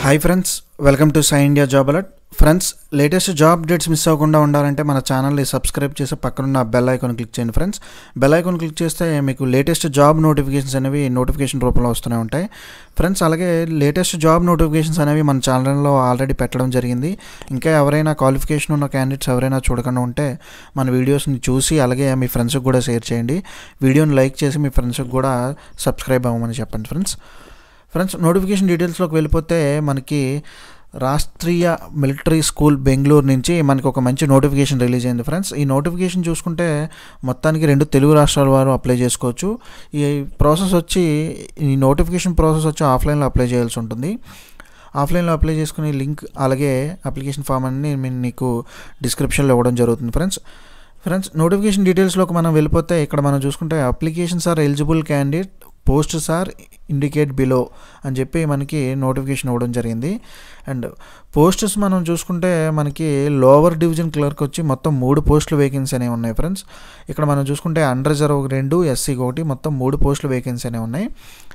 hi friends welcome to Sai India job alert friends latest job updates miss అవ్వకుండా ఉండాలంటే మన ఛానల్ని సబ్స్క్రైబ్ చేసి పక్కనున్న బెల్ ఐకాన్ క్లిక్ చేయండి ఫ్రెండ్స్ బెల్ ఐకాన్ క్లిక్ చేస్తే మీకు లేటెస్ట్ జాబ్ నోటిఫికేషన్స్ అనేవి నోటిఫికేషన్ రూపంలో వస్తూనే ఉంటాయి ఫ్రెండ్స్ అలాగే లేటెస్ట్ జాబ్ నోటిఫికేషన్స్ అనేవి మన ఛానల్లో ఆల్రెడీ పెట్టడం జరిగింది ఇంకా ఎవరైనా క్వాలిఫికేషన్ ఉన్న క్యాండిడేట్స్ ఎవరైనా చూడకుండా ఉంటే మన వీడియోస్ని చూసి అలాగే మీ ఫ్రెండ్స్కి కూడా షేర్ చేయండి వీడియోని లైక్ చేసి మీ ఫ్రెండ్స్కి కూడా సబ్స్క్రైబ్ అవ్వమని చెప్పండి ఫ్రెండ్స్ ఫ్రెండ్స్ నోటిఫికేషన్ డీటెయిల్స్లోకి వెళ్ళిపోతే మనకి రాష్ట్రీయ మిలిటరీ స్కూల్ బెంగళూరు నుంచి మనకి ఒక మంచి నోటిఫికేషన్ రిలీజ్ అయింది ఫ్రెండ్స్ ఈ నోటిఫికేషన్ చూసుకుంటే మొత్తానికి రెండు తెలుగు రాష్ట్రాల వారు అప్లై చేసుకోవచ్చు ఈ ప్రాసెస్ వచ్చి ఈ నోటిఫికేషన్ ప్రాసెస్ వచ్చి ఆఫ్లైన్లో అప్లై చేయాల్సి ఉంటుంది ఆఫ్లైన్లో అప్లై చేసుకునే లింక్ అలాగే అప్లికేషన్ ఫామ్ అన్ని నేను నీకు డిస్క్రిప్షన్లో ఇవ్వడం జరుగుతుంది ఫ్రెండ్స్ ఫ్రెండ్స్ నోటిఫికేషన్ డీటెయిల్స్లోకి మనం వెళ్ళిపోతే ఇక్కడ మనం చూసుకుంటే applications are eligible candidate posts are indicate below అని చెప్పి మనకి నోటిఫికేషన్ ఇవ్వడం జరిగింది అండ్ పోస్టర్స్ మనం చూసుకుంటే మనకి లోవర్ డివిజన్ క్లర్క్ వచ్చి మొత్తం మూడు పోస్టులు వేకెన్సీ అనేవి ఉన్నాయి ఫ్రెండ్స్ ఇక్కడ మనం చూసుకుంటే అండర్ రిజర్వ్ రెండు ఎస్సీకి ఒకటి మొత్తం మూడు పోస్టులు వేకెన్సీ అనేవి ఉన్నాయి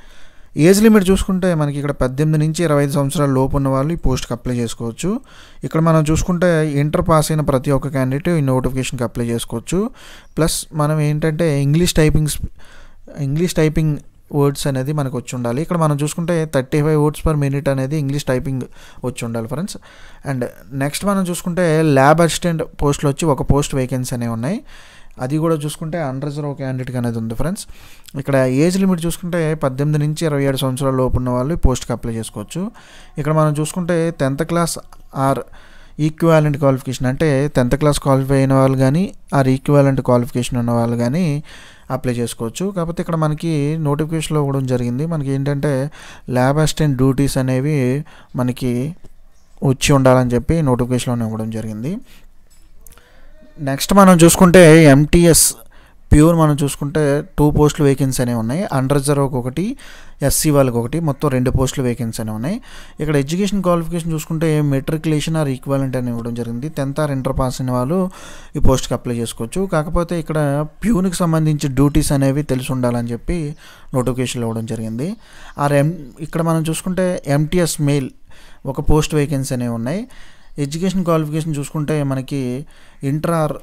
ఏజ్ లిమిట్ చూసుకుంటే మనకి ఇక్కడ పద్దెనిమిది నుంచి ఇరవై ఐదు సంవత్సరాల లోపు ఉన్న వాళ్ళు ఈ పోస్ట్కి అప్లై చేసుకోవచ్చు ఇక్కడ మనం చూసుకుంటే ఇంటర్ పాస్ అయిన ప్రతి ఒక్క క్యాండిడేట్ ఈ నోటిఫికేషన్కి అప్లై చేసుకోవచ్చు ప్లస్ మనం ఏంటంటే English typing English typing words అనేది మనకు వచ్చి ఉండాలి ఇక్కడ మనం చూసుకుంటే thirty five words per minute అనేది ఇంగ్లీష్ టైపింగ్ వచ్చి ఉండాలి ఫ్రెండ్స్ అండ్ నెక్స్ట్ మనం చూసుకుంటే ల్యాబ్ అసిస్టెంట్ పోస్టులు వచ్చి ఒక పోస్ట్ వేకెన్సీ అనేవి ఉన్నాయి అది కూడా చూసుకుంటే అండర్ రిజర్వ్ క్యాండిడేట్ అనేది ఉంది ఫ్రెండ్స్ ఇక్కడ ఏజ్ లిమిట్ చూసుకుంటే పద్దెనిమిది నుంచి ఇరవై ఏడు సంవత్సరాల లోపు ఉన్న వాళ్ళు ఈ పోస్ట్కి అప్లై చేసుకోవచ్చు ఇక్కడ మనం చూసుకుంటే tenth class or equivalent qualification అంటే టెన్త్ క్లాస్ క్వాలిఫై అయిన వాళ్ళు కానీ ఆర్ ఈక్వాలెంట్ క్వాలిఫికేషన్ ఉన్న వాళ్ళు కానీ అప్లై చేసుకోవచ్చు కాకపోతే ఇక్కడ మనకి నోటిఫికేషన్లో ఇవ్వడం జరిగింది మనకి ఏంటంటే ల్యాబ్ అసిస్టెంట్ డ్యూటీస్ అనేవి మనకి వచ్చి ఉండాలని చెప్పి నోటిఫికేషన్లో ఇవ్వడం జరిగింది నెక్స్ట్ మనం చూసుకుంటే ఎంటీఎస్ ప్యూర్ మనం చూసుకుంటే టూ పోస్టులు వేకెన్సీ అనేవి ఉన్నాయి అండర్ రిజర్వ్ ఒకటి ఎస్సీ వాళ్ళకి ఒకటి మొత్తం రెండు పోస్టులు వేకెన్సీ అనేవి ఉన్నాయి ఇక్కడ ఎడ్యుకేషన్ క్వాలిఫికేషన్ చూసుకుంటే మెట్రికులేషన్ ఆర్ ఈక్వాలెంట్ అని ఇవ్వడం జరిగింది టెన్త్ ఆర్ ఇంటర్ పాస్ అయిన వాళ్ళు ఈ పోస్ట్కి అప్లై చేసుకోవచ్చు కాకపోతే ఇక్కడ ప్యూన్కి సంబంధించి డ్యూటీస్ అనేవి తెలిసి ఉండాలని చెప్పి నోటిఫికేషన్లు ఇవ్వడం జరిగింది ఆర్ ఎం ఇక్కడ మనం చూసుకుంటే ఎంటీఎస్ మెయిల్ ఒక పోస్ట్ వేకెన్సీ అనేవి ఉన్నాయి ఎడ్యుకేషన్ క్వాలిఫికేషన్ చూసుకుంటే మనకి ఇంటర్ ఆర్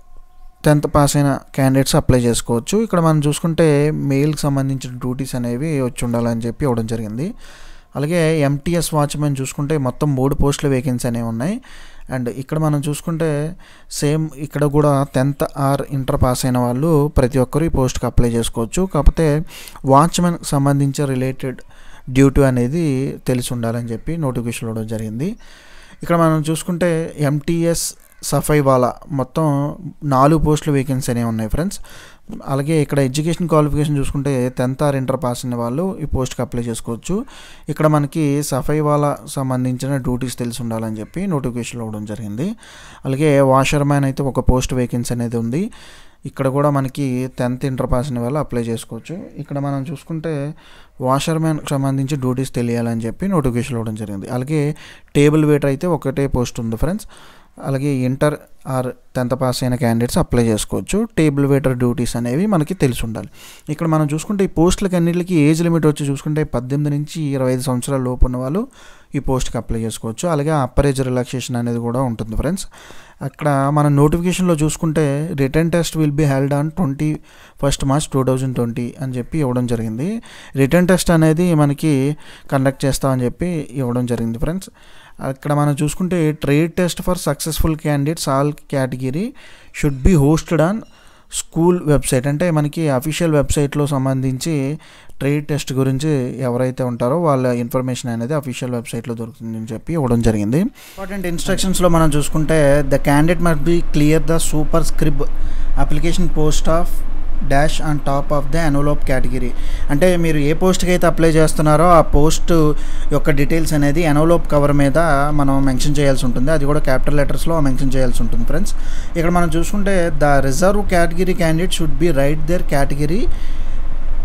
టెన్త్ పాస్ అయిన క్యాండిడేట్స్ అప్లై చేసుకోవచ్చు ఇక్కడ మనం చూసుకుంటే మెయిల్కి సంబంధించిన డ్యూటీస్ అనేవి వచ్చి ఉండాలని చెప్పి ఇవ్వడం జరిగింది అలాగే ఎంటీఎస్ వాచ్మెన్ చూసుకుంటే మొత్తం మూడు పోస్టుల వేకెన్సీ అనేవి ఉన్నాయి అండ్ ఇక్కడ మనం చూసుకుంటే సేమ్ ఇక్కడ కూడా టెన్త్ ఆర్ ఇంటర్ పాస్ అయిన వాళ్ళు ప్రతి ఒక్కరు ఈ పోస్ట్కి అప్లై చేసుకోవచ్చు కాకపోతే వాచ్మెన్ సంబంధించిన రిలేటెడ్ డ్యూటీ అనేది తెలిసి ఉండాలని చెప్పి నోటిఫికేషన్ ఇవ్వడం జరిగింది ఇక్కడ మనం చూసుకుంటే ఎంటీఎస్ సఫై వాలా మొత్తం నాలుగు పోస్టులు వేకెన్సీ అనేవి ఉన్నాయి ఫ్రెండ్స్ అలాగే ఇక్కడ ఎడ్యుకేషన్ క్వాలిఫికేషన్ చూసుకుంటే టెన్త్ ఆర్ ఇంటర్ పాస్ అయిన వాళ్ళు ఈ పోస్ట్కి అప్లై చేసుకోవచ్చు ఇక్కడ మనకి సఫై వాలా సంబంధించిన డ్యూటీస్ తెలిసి ఉండాలని చెప్పి నోటిఫికేషన్ ఇవ్వడం జరిగింది అలాగే వాషర్ మ్యాన్ అయితే ఒక పోస్ట్ వేకెన్సీ అనేది ఉంది ఇక్కడ కూడా మనకి టెన్త్ ఇంటర్ పాస్ అయిన వాళ్ళు అప్లై చేసుకోవచ్చు ఇక్కడ మనం చూసుకుంటే వాషర్ మ్యాన్ సంబంధించి డ్యూటీస్ తెలియాలని చెప్పి నోటిఫికేషన్ ఇవ్వడం జరిగింది అలాగే టేబుల్ వెయిటర్ అయితే ఒకటే పోస్ట్ ఉంది ఫ్రెండ్స్ అలాగే ఇంటర్ ఆర్ టెన్త్ పాస్ అయిన క్యాండిడేట్స్ అప్లై చేసుకోవచ్చు టేబుల్ వెయిటర్ డ్యూటీస్ అనేవి మనకి తెలిసి ఉండాలి ఇక్కడ మనం చూసుకుంటే ఈ పోస్టులకి అన్నింటికి ఏజ్ లిమిట్ వచ్చి చూసుకుంటే పద్దెనిమిది నుంచి ఇరవై ఐదు సంవత్సరాల లోపు ఉన్న వాళ్ళు ఈ పోస్ట్కి అప్లై చేసుకోవచ్చు అలాగే అప్పర్ ఏజ్ రిలాక్సేషన్ అనేది కూడా ఉంటుంది ఫ్రెండ్స్ అక్కడ మన నోటిఫికేషన్లో చూసుకుంటే written test will be held on twenty first March two thousand twenty అని చెప్పి ఇవ్వడం జరిగింది రిటర్న్ టెస్ట్ అనేది మనకి కండక్ట్ చేస్తామని చెప్పి ఇవ్వడం జరిగింది ఫ్రెండ్స్ అక్కడ మనం చూసుకుంటే trade test for successful candidates all category should be hosted on school website అంటే మనకి అఫీషియల్ వెబ్సైట్లో సంబంధించి ట్రేడ్ టెస్ట్ గురించి ఎవరైతే ఉంటారో వాళ్ళ ఇన్ఫర్మేషన్ అనేది అఫీషియల్ వెబ్సైట్లో దొరుకుతుందని చెప్పి ఇవ్వడం జరిగింది ఇంపార్టెంట్ ఇన్స్ట్రక్షన్స్లో మనం చూసుకుంటే the candidate must be clear the superscribe application post of dash on top of the envelope category అంటే మీరు ఏ పోస్ట్కి అయితే అప్లై చేస్తున్నారో ఆ పోస్ట్ యొక్క డీటెయిల్స్ అనేది ఎన్వలోప్ కవర్ మీద మనం మెన్షన్ చేయాల్సి ఉంటుంది అది కూడా క్యాపిటల్ లెటర్స్లో మెన్షన్ చేయాల్సి ఉంటుంది ఫ్రెండ్స్ ఇక్కడ మనం చూసుకుంటే the reserve category candidate should be write their category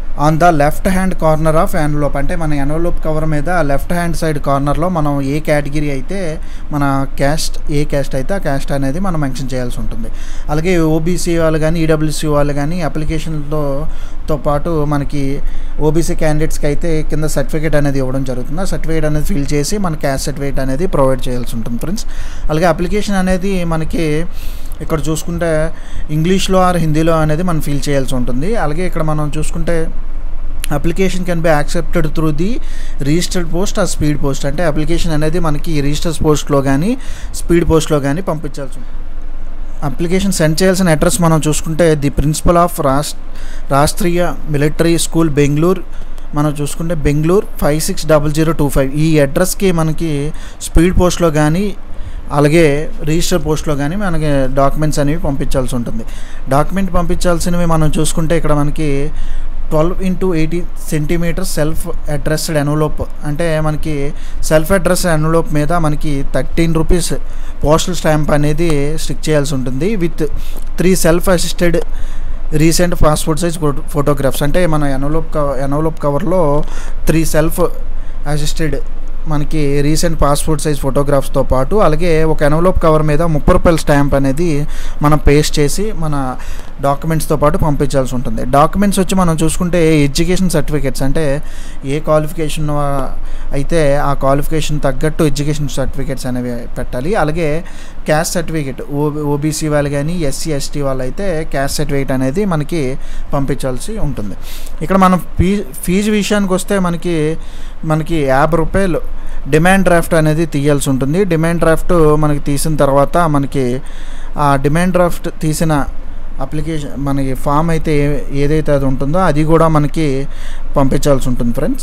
on the left hand corner of envelope అంటే మన ఎన్వలోప్ కవర్ మీద లెఫ్ట్ హ్యాండ్ సైడ్ కార్నర్లో మనం ఏ కేటగిరీ అయితే మన క్యాస్ట్ ఏ క్యాస్ట్ అయితే ఆ క్యాస్ట్ అనేది మనం మెన్షన్ చేయాల్సి ఉంటుంది అలాగే ఓబీసీ వాళ్ళు కానీ ఈడబ్ల్యూసీ వాళ్ళు కానీ అప్లికేషన్తో తో పాటు మనకి ఓబీసీ క్యాండిడేట్స్కి అయితే కింద సర్టిఫికేట్ అనేది ఇవ్వడం జరుగుతుంది ఆ సర్టిఫికేట్ అనేది ఫిల్ చేసి మన క్యాస్ట్ సర్టిఫికేట్ అనేది ప్రొవైడ్ చేయాల్సి ఉంటుంది ఫ్రెండ్స్ అలాగే అప్లికేషన్ అనేది మనకి ఇక్కడ చూసుకుంటే ఇంగ్లీష్లో ఆర్ హిందీలో అనేది మనం ఫిల్ చేయాల్సి ఉంటుంది అలాగే ఇక్కడ మనం చూసుకుంటే application can be accepted through the registered post ఆ స్పీడ్ పోస్ట్ అంటే అప్లికేషన్ అనేది మనకి రిజిస్టర్డ్ పోస్ట్లో కానీ స్పీడ్ పోస్ట్లో కానీ పంపించాల్సి ఉంటుంది అప్లికేషన్ సెండ్ చేయాల్సిన అడ్రస్ మనం చూసుకుంటే ది ప్రిన్సిపల్ ఆఫ్ రాష్ రాష్ట్రీయ మిలిటరీ స్కూల్ బెంగళూరు మనం చూసుకుంటే Bengaluru five six double zero two five ఈ అడ్రస్కి మనకి స్పీడ్ పోస్ట్లో కానీ అలాగే రిజిస్టర్ పోస్ట్లో కానీ మనకి డాక్యుమెంట్స్ అనేవి పంపించాల్సి ఉంటుంది డాక్యుమెంట్ పంపించాల్సినవి మనం చూసుకుంటే ఇక్కడ మనకి twelve into eighty centimeter self addressed envelope అంటే మనకి సెల్ఫ్ అడ్రస్ ఎన్వలోప్ మీద మనకి థర్టీన్ రూపీస్ పోస్టల్ స్టాంప్ అనేది స్టిక్ చేయాల్సి ఉంటుంది with three self assisted recent passport size photographs అంటే మన ఎన్వలోప్ కవర్ ఎన్వలోప్ కవర్లో త్రీ సెల్ఫ్ అసిస్టెడ్ మనకి రీసెంట్ పాస్పోర్ట్ సైజ్ ఫోటోగ్రాఫ్స్తో పాటు అలాగే ఒక ఎన్వలోప్ కవర్ మీద ముప్పై రూపాయల స్టాంప్ అనేది మనం పేస్ట్ చేసి మన డాక్యుమెంట్స్తో పాటు పంపించాల్సి ఉంటుంది డాక్యుమెంట్స్ వచ్చి మనం చూసుకుంటే ఎడ్యుకేషన్ సర్టిఫికేట్స్ అంటే ఏ క్వాలిఫికేషన్ అయితే ఆ క్వాలిఫికేషన్ తగ్గట్టు ఎడ్యుకేషన్ సర్టిఫికేట్స్ అనేవి పెట్టాలి అలాగే క్యాస్ట్ సర్టిఫికేట్ ఓ ఓబీసీ వాళ్ళు కానీ ఎస్సీ ఎస్టీ వాళ్ళు అయితే క్యాస్ట్ సర్టిఫికేట్ అనేది మనకి పంపించాల్సి ఉంటుంది ఇక్కడ మనం ఫీ ఫీజు విషయానికి వస్తే మనకి మనకి యాభై రూపాయలు డిమాండ్ డ్రాఫ్ట్ అనేది తీయాల్సి ఉంటుంది డిమాండ్ డ్రాఫ్ట్ మనకి తీసిన తర్వాత మనకి ఆ డిమాండ్ డ్రాఫ్ట్ తీసిన అప్లికేషన్ మనకి ఫామ్ అయితే ఏ- ఏదైతే అది ఉంటుందో అది కూడా మనకి పంపించాల్సి ఉంటుంది ఫ్రెండ్స్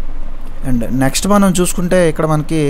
అండ్ నెక్స్ట్ మనం చూసుకుంటే ఇక్కడ మనకి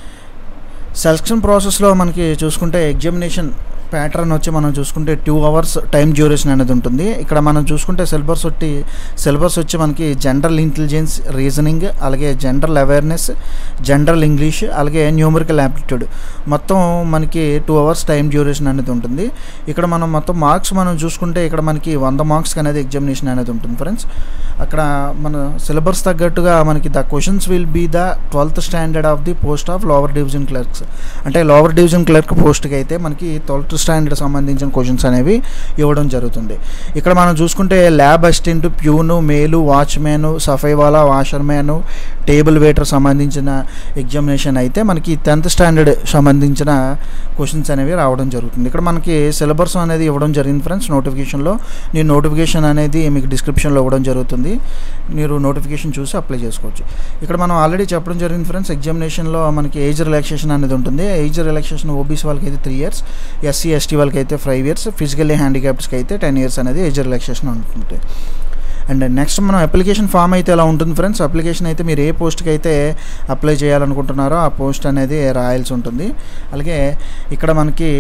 సెలక్షన్ ప్రాసెస్లో మనకి చూసుకుంటే ఎగ్జామినేషన్ ప్యాటర్న్ వచ్చి మనం చూసుకుంటే టూ అవర్స్ టైం డ్యూరేషన్ అనేది ఉంటుంది ఇక్కడ మనం చూసుకుంటే సిలబస్ వచ్చి సిలబస్ వచ్చి మనకి జనరల్ ఇంటెలిజెన్స్ రీజనింగ్ అలాగే జనరల్ అవేర్నెస్ జనరల్ ఇంగ్లీష్ అలాగే న్యూమరికల్ యాప్టిట్యూడ్ మొత్తం మనకి టూ అవర్స్ టైం డ్యూరేషన్ అనేది ఉంటుంది ఇక్కడ మనం మొత్తం మార్క్స్ మనం చూసుకుంటే ఇక్కడ మనకి వంద మార్క్స్ అనేది ఎగ్జామినేషన్ అనేది ఉంటుంది ఫ్రెండ్స్ అక్కడ మన సిలబస్ తగ్గట్టుగా మనకి the questions will be the twelfth standard of the post of lower division clerks అంటే లోవర్ డివిజన్ క్లర్క్ పోస్ట్కి అయితే మనకి ట్వెల్త్ స్టాండర్డ్ సంబంధించిన క్వశ్చన్స్ అనేవి ఇవ్వడం జరుగుతుంది ఇక్కడ మనం చూసుకుంటే lab assistant peon male watchmen సఫైవాలా వాషర్మ్యాన్ టేబుల్ వెయిటర్ సంబంధించిన ఎగ్జామినేషన్ అయితే మనకి టెన్త్ స్టాండర్డ్ సంబంధించిన క్వశ్చన్స్ అనేవి రావడం జరుగుతుంది ఇక్కడ మనకి సిలబస్ అనేది ఇవ్వడం జరిగింది ఫ్రెండ్స్ నోటిఫికేషన్లో నేను నోటిఫికేషన్ అనేది మీకు డిస్క్రిప్షన్లో ఇవ్వడం జరుగుతుంది మీరు నోటిఫికేషన్ చూసి అప్లై చేసుకోవచ్చు ఇక్కడ మనం ఆల్రెడీ చెప్పడం జరిగింది ఫ్రెండ్స్ ఎగ్జామినేషన్లో మనకి ఏజ్ రిలాక్సేషన్ అనేది ఉంటుంది ఏజ్ రిలాక్సేషన్ ఓబీసీ వాళ్ళకి అయితే త్రీ ఇయర్స్ ఎస్సీ ఎస్టీ వాళ్ళకి అయితే ఫైవ్ ఇయర్స్ ఫిజికల్లీ హ్యాండిక్యాప్డ్స్కి అయితే టెన్ ఇయర్స్ అనేది ఏజ్ రిలాక్సేషన్ ఉంటుంది అండ్ నెక్స్ట్ మనం అప్లికేషన్ ఫామ్ అయితే ఎలా ఉంటుంది ఫ్రెండ్స్ అప్లికేషన్ అయితే మీరు ఏ పోస్ట్కి అయితే అప్లై చేయాలనుకుంటున్నారో ఆ పోస్ట్ అనేది రాయాల్సి ఉంటుంది అలాగే ఇక్కడ మనకి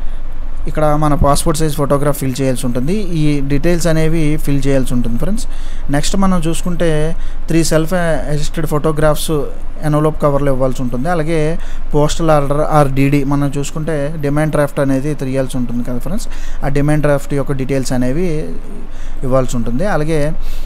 ఇక్కడ మన పాస్పోర్ట్ సైజ్ ఫోటోగ్రాఫ్ ఫిల్ చేయాల్సి ఉంటుంది ఈ డీటెయిల్స్ అనేవి ఫిల్ చేయాల్సి ఉంటుంది ఫ్రెండ్స్ నెక్స్ట్ మనం చూసుకుంటే three self assisted photographs envelope కవర్లో ఇవ్వాల్సి ఉంటుంది అలాగే పోస్టల్ ఆర్డర్ ఆర్ డీడీ మనం చూసుకుంటే డిమాండ్ డ్రాఫ్ట్ అనేది తీయాల్సి ఉంటుంది కదా ఫ్రెండ్స్ ఆ డిమాండ్ డ్రాఫ్ట్ యొక్క డీటెయిల్స్ అనేవి ఇవ్వాల్సి ఉంటుంది అలాగే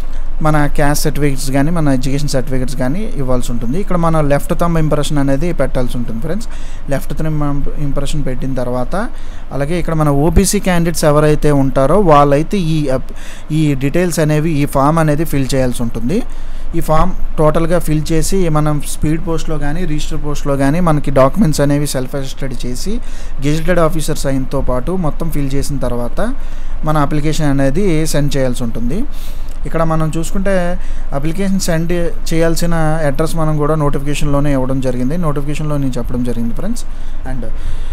మన క్యాస్ట్ సర్టిఫికేట్స్ కానీ మన ఎడ్యుకేషన్ సర్టిఫికేట్స్ కానీ ఇవ్వాల్సి ఉంటుంది ఇక్కడ మన లెఫ్ట్ థంబ్ ఇంప్రెషన్ అనేది పెట్టాల్సి ఉంటుంది ఫ్రెండ్స్ లెఫ్ట్ థంబ్ ఇంప్రెషన్ పెట్టిన తర్వాత అలాగే ఇక్కడ మన ఓబీసీ క్యాండిడేట్స్ ఎవరైతే ఉంటారో వాళ్ళైతే ఈ అప్- ఈ డీటెయిల్స్ అనేవి ఈ ఫామ్ అనేది ఫిల్ చేయాల్సి ఉంటుంది ఈ ఫామ్ టోటల్గా ఫిల్ చేసి మనం స్పీడ్ పోస్ట్లో కానీ రిజిస్టర్ పోస్ట్లో కానీ మనకి డాక్యుమెంట్స్ అనేవి సెల్ఫ్ అసిస్టెడ్ చేసి గెజిటెడ్ ఆఫీసర్ సైన్తో పాటు మొత్తం ఫిల్ చేసిన తర్వాత మన అప్లికేషన్ అనేది సెండ్ చేయాల్సి ఉంటుంది ఇక్కడ మనం చూసుకుంటే అప్లికేషన్ సెండ్ చేయాల్సిన అడ్రస్ మనం కూడా నోటిఫికేషన్లోనే ఇవ్వడం జరిగింది నోటిఫికేషన్లో నేను చెప్పడం జరిగింది ఫ్రెండ్స్ అండ్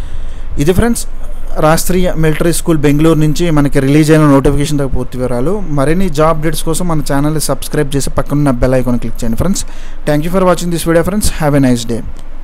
ఇది friends Rashtriya military school Bengaluru నుంచి మనకి రిలీజ్ అయిన నోటిఫికేషన్ దగ్గర పూర్తి వివరాలు మరిన్ని జాబ్ అప్డేట్స్ కోసం మన ఛానల్ని సబ్స్క్రైబ్ చేసి పక్కన బెల్ ఐకాన్ క్లిక్ చేయండి friends thank you for watching this video friends have a nice day